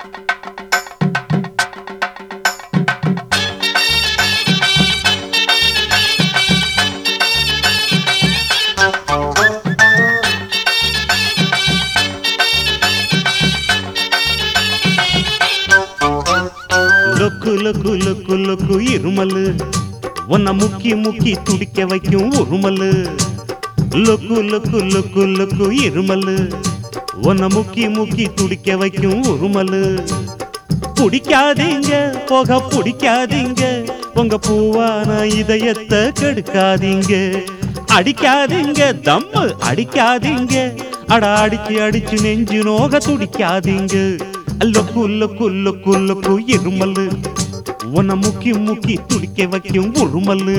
லொக்கு லொக்கு லொக்கு லொக்கு இருமலு உன்னை முக்கி முக்கி துடிக்க வைக்கும் உருமலு லொக்கு லொக்கு லொக்கு லொக்கு இருமலு உன்னை முக்கி முக்கி துடிக்க வைக்கும் உருமலு பிடிக்காதீங்க போக பிடிக்காதீங்க உங்க பூவான இதயத்தை கெடுக்காதீங்க அடிக்காதீங்க தம்மு அடிக்காதீங்க அட அடிச்சு அடிச்சு நெஞ்சு நோக துடிக்காதீங்க லொக்கு லொக்கு லொக்கு லொக்கு இருமலு உன்னை முக்கி முக்கி துடிக்க வைக்கும் உருமலு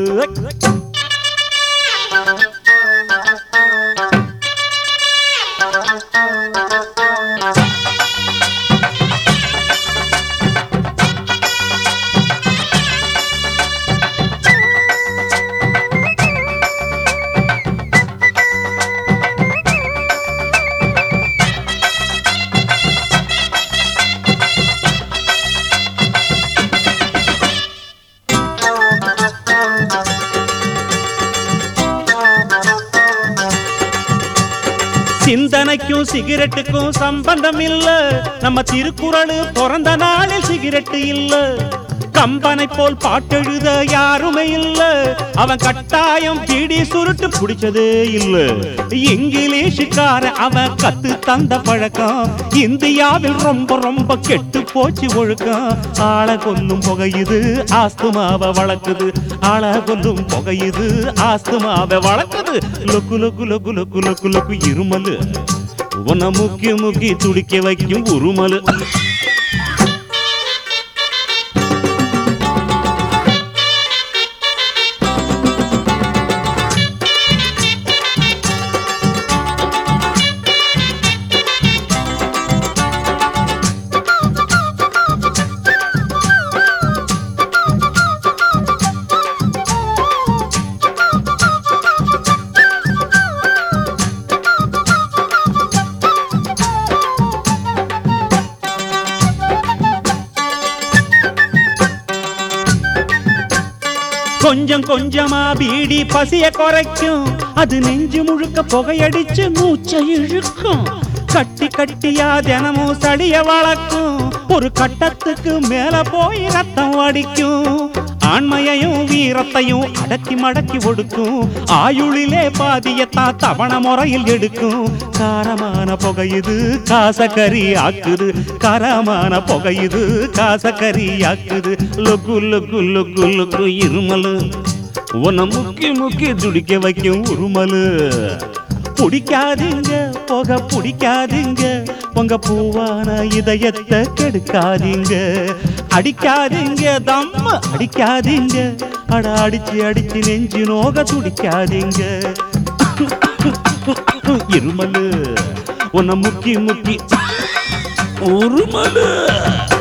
சிந்தனைக்கும் சிகரெட்டுக்கும் சம்பந்தம் இல்ல நம்ம திருக்குறள் பிறந்த நாளில் சிகரெட்டு இல்ல கம்பனை போல் பாட்டெழுத யாருமே இல்ல அவன் கட்டாயம் பீடி சுருட்டு பிடிச்சதே இல்ல இங்கிலீஷுக்கார அவன் கத்து தந்த பழக்கம் இந்தியாவில் ரொம்ப ரொம்ப கெட்டு போச்சு ஒழுக்கம் ஆள கொல்லும் புகையுது ஆஸ்துமாவை வளர்க்குது ஆள கொல்லும் புகையுது ஆஸ்துமாவை வளர்க்குது லொக்கு லொக்கு லொக்கு லொக்கு லொக்கு லொக்கு இருமலு உன்னை முக்கி முக்கி துடிக்க வைக்கும் உருமலு கொஞ்சம் கொஞ்சமா பீடி பசிய குறைக்கும் அது நெஞ்சு முழுக்க புகையடிச்சு மூச்சை இழுக்கும் கட்டி கட்டியா தினமும் சளிய வளர்க்கும் ஒரு கட்டத்துக்கு மேல போய் ரத்தம் வடிக்கும் ஆண்மையையும் வீரத்தையும் அடக்கி மடக்கி ஒடுக்கும் ஆயுளிலே பாதியத்தான் தவண முறையில் எடுக்கும் காரமான புகையுது காசக்கறி ஆக்குது காரமான புகையுது காசக்கறி ஆக்குது லொக்கு லொக்கு லொக்கு லொக்கு இருமலு உன்னை முக்கி முக்கி துடிக்க வைக்கும் உருமலு பிடிக்காதீங்க புகை பிடிக்காதீங்க உங்க பூவான இதயத்தை கெடுக்காதீங்க அடிக்காதீங்க தம்ம அடிக்காதீங்க அட அடிச்சு அடிச்சு நெஞ்சு நோக துடிக்காதீங்க இருமலு உன்னை முக்கி முக்கி உருமலு